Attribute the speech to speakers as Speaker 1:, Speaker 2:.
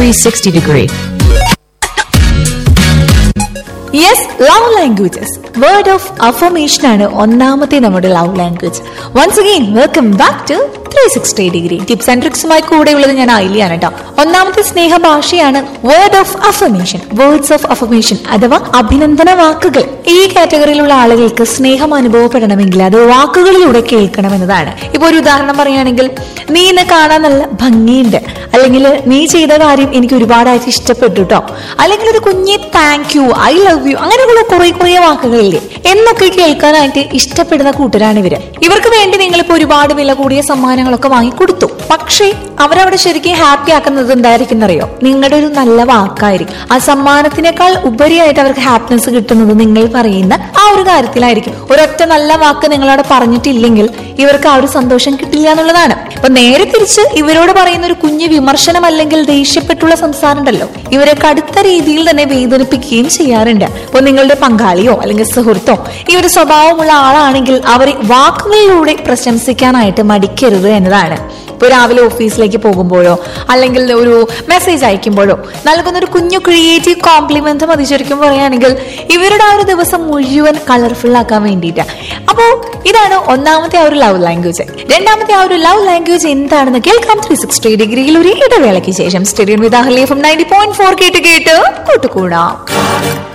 Speaker 1: 360 degree.
Speaker 2: Yes love languages word of affirmation ആണ് ഒന്നാമത്തെ നമ്മുടെ love language once again welcome back to three sixty degree tips and ട്രിക്സുമായി കൂടെയുള്ളത് ഞാൻ ഐലിയാണ് കേട്ടോ ഒന്നാമത്തെ സ്നേഹ ഭാഷയാണ് word of affirmation words of affirmation അഥവാ അഭിനന്ദന വാക്കുകൾ ഈ കാറ്റഗറിയിലുള്ള ആളുകൾക്ക് സ്നേഹം അനുഭവപ്പെടണമെങ്കിൽ അത് വാക്കുകളിലൂടെ കേൾക്കണമെന്നതാണ് ഇപ്പൊ ഒരു ഉദാഹരണം പറയുകയാണെങ്കിൽ നീ എന്നെ കാണാൻ നല്ല ഭംഗിയുണ്ട് അല്ലെങ്കിൽ നീ ചെയ്ത കാര്യം എനിക്ക് ഒരുപാടായിട്ട് ഇഷ്ടപ്പെട്ടു കേട്ടോ അല്ലെങ്കിൽ ഒരു കുഞ്ഞെ thank you I love you അങ്ങനെയുള്ള കുറെ കുറെ വാക്കുകളില്ലേ എന്നൊക്കെ കേൾക്കാനായിട്ട് ഇഷ്ടപ്പെടുന്ന കൂട്ടരാണ് ഇവര് ഇവർക്ക് വേണ്ടി നിങ്ങളിപ്പോ ഒരുപാട് വില കൂടിയ സമ്മാനങ്ങളൊക്കെ വാങ്ങിക്കൊടുത്തു പക്ഷേ അവരവിടെ ശരിക്കും ഹാപ്പി ആക്കുന്നത് എന്തായിരിക്കും അറിയോ നിങ്ങളുടെ ഒരു നല്ല വാക്കായിരിക്കും ആ സമ്മാനത്തിനേക്കാൾ ഉപരിയായിട്ട് അവർക്ക് ഹാപ്പിനെസ് കിട്ടുന്നത് നിങ്ങൾ പറയുന്ന ആ ഒരു കാര്യത്തിലായിരിക്കും ഒരൊറ്റ നല്ല വാക്ക് നിങ്ങളവിടെ പറഞ്ഞിട്ടില്ലെങ്കിൽ ഇവർക്ക് ആ ഒരു സന്തോഷം കിട്ടില്ല എന്നുള്ളതാണ് അപ്പൊ നേരെ തിരിച്ച് ഇവരോട് പറയുന്ന ഒരു കുഞ്ഞു വിമർശനം അല്ലെങ്കിൽ ദേഷ്യപ്പെട്ടുള്ള സംസാരം ഉണ്ടല്ലോ ഇവരെ കടുത്ത രീതിയിൽ തന്നെ വേദനിപ്പിക്കുകയും ചെയ്യാറുണ്ട് അപ്പൊ നിങ്ങളുടെ പങ്കാളിയോ അല്ലെങ്കിൽ സുഹൃത്തോ ഈ ഒരു സ്വഭാവമുള്ള ആളാണെങ്കിൽ അവരെ വാക്കുകളിലൂടെ പ്രശംസിക്കാനായിട്ട് മടിക്കരുത് എന്നതാണ് ഇപ്പൊ രാവിലെ ഓഫീസിലേക്ക് പോകുമ്പോഴോ അല്ലെങ്കിൽ ഒരു മെസ്സേജ് അയക്കുമ്പോഴോ നൽകുന്ന ഒരു കുഞ്ഞു ക്രിയേറ്റീവ് കോംപ്ലിമെന്റ് മതി ശരിക്കും പറയുകയാണെങ്കിൽ ഇവരുടെ ആ ഒരു ദിവസം മുഴുവൻ കളർഫുൾ ആക്കാൻ വേണ്ടിയിട്ട് അപ്പോ ഇതാണ് ഒന്നാമത്തെ ആ ഒരു ലവ് ലാംഗ്വേജ് രണ്ടാമത്തെ ആ ഒരു ലവ് ലാംഗ്വേജ് എന്താണെന്ന് കേൾക്കാം ത്രീ സിക്സ്റ്റി ഡിഗ്രിയിൽ ഒരു ഇടവേളയ്ക്ക് ശേഷം stadium with Ahli from ninety point four കേട്ട് കേട്ട് കൂട്ടുകൂടാം